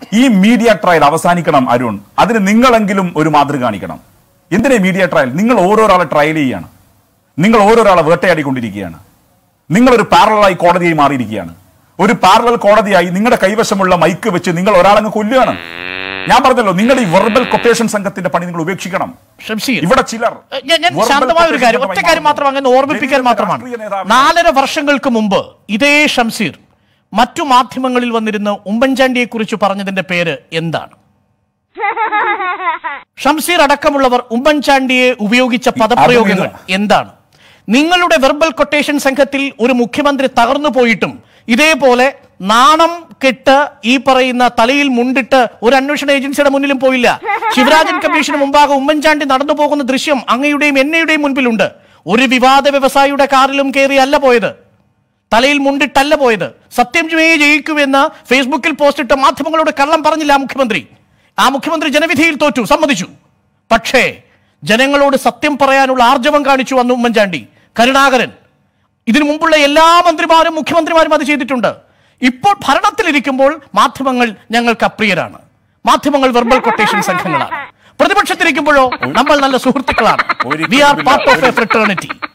ഈ media trial അവസാനിക്കണം Arun അതിന് നിങ്ങളെങ്കിലും ഒരു മാതൃക കാണിക്കണം എന്തിനാ മീഡിയ ട്രയൽ നിങ്ങൾ ഓരോരാളെ ട്രയൽ ചെയ്യാണ് നിങ്ങൾ ഓരോരാളെ വേട്ടയാടിക്കൊണ്ടിരിക്കുകയാണ് നിങ്ങൾ ഒരു പാരലായി കോടതിയായി മാറിയിരിക്കുകയാണ് ഒരു പാരലൽ കോടതിയായി നിങ്ങളുടെ കൈവശമുള്ള മൈക്ക് വെച്ച് നിങ്ങൾ ഒരാളങ്ങ് കൊല്ലുകയാണ് ഞാൻ പറഞ്ഞല്ലോ നിങ്ങൾ ഈ വെർബൽ കൊട്ടേഷൻ സംഘത്തിന്റെ പണി നിങ്ങൾ ഉപേക്ഷിക്കണം ഷംസീർ ഇവിടെ ചിലർ ഞാൻ ഞാൻ verbal ശാന്തമായ ഒരു കാര്യം quotation ഒറ്റ കാര്യം മാത്രം അങ്ങനെ ഓർമ്മിപ്പിക്കാൻ ജനങ്ങളുടെ മാത്രമാണ് രാഷ്ട്രീയ നേതാവിനെ- നാലര വർഷങ്ങൾക്ക് മുമ്പ് ഇതേ ഷംസീർ മറ്റു മാധ്യമങ്ങളിൽ വന്നിരുന്ന് ഉമ്മൻചാണ്ടിയെ കുറിച്ച് പറഞ്ഞതിന്റെ പേര് എന്താണ് ഷംസീർ അടക്കമുള്ളവർ ഉമ്മൻചാണ്ടിയെ ഉപയോഗിച്ച പദപ്രയോഗങ്ങൾ എന്താണ് നിങ്ങളുടെ വെർബൽ കൊട്ടേഷൻ സംഘത്തിൽ ഒരു മുഖ്യമന്ത്രി തകർന്നു പോയിട്ടും ഇതേപോലെ നാണം കെട്ട് ഈ പറയുന്ന തലയിൽ മുണ്ടിട്ട് ഒരു അന്വേഷണ ഏജൻസിയുടെ മുന്നിലും പോയില്ല ശിവരാജൻ കമ്മീഷന് മുമ്പാകെ ഉമ്മൻചാണ്ടി നടന്നു പോകുന്ന ദൃശ്യം അങ്ങയുടെയും എന്നയുടെയും മുൻപിലുണ്ട് ഒരു വിവാദ വ്യവസായിയുടെ കാറിലും കയറി അല്ല പോയത് തലയിൽ മുണ്ടിട്ടല്ല പോയത് സത്യം ചെയ്യേ ജയിക്കുമെന്ന് ഫേസ്ബുക്കിൽ പോസ്റ്റിട്ട മാധ്യമങ്ങളോട് കള്ളം പറഞ്ഞില്ല ആ മുഖ്യമന്ത്രി ആ മുഖ്യമന്ത്രി ജനവിധിയിൽ തോറ്റു സമ്മതിച്ചു പക്ഷേ ജനങ്ങളോട് സത്യം പറയാനുള്ള ആർജവം കാണിച്ചു അന്ന് ഉമ്മൻചാണ്ടി കരുണാകരൻ ഇതിനു മുമ്പുള്ള എല്ലാ മന്ത്രിമാരും മുഖ്യമന്ത്രിമാരും അത് ചെയ്തിട്ടുണ്ട് ഇപ്പോൾ ഭരണത്തിലിരിക്കുമ്പോൾ മാധ്യമങ്ങൾ ഞങ്ങൾക്ക് അപ്രിയരാണ് മാധ്യമങ്ങൾ വെർബൽ കൊട്ടേഷൻ സംഘങ്ങളാണ് പ്രതിപക്ഷത്തിരിക്കുമ്പോഴോ നമ്മൾ നല്ല സുഹൃത്തുക്കളാണ് we are part of a fraternity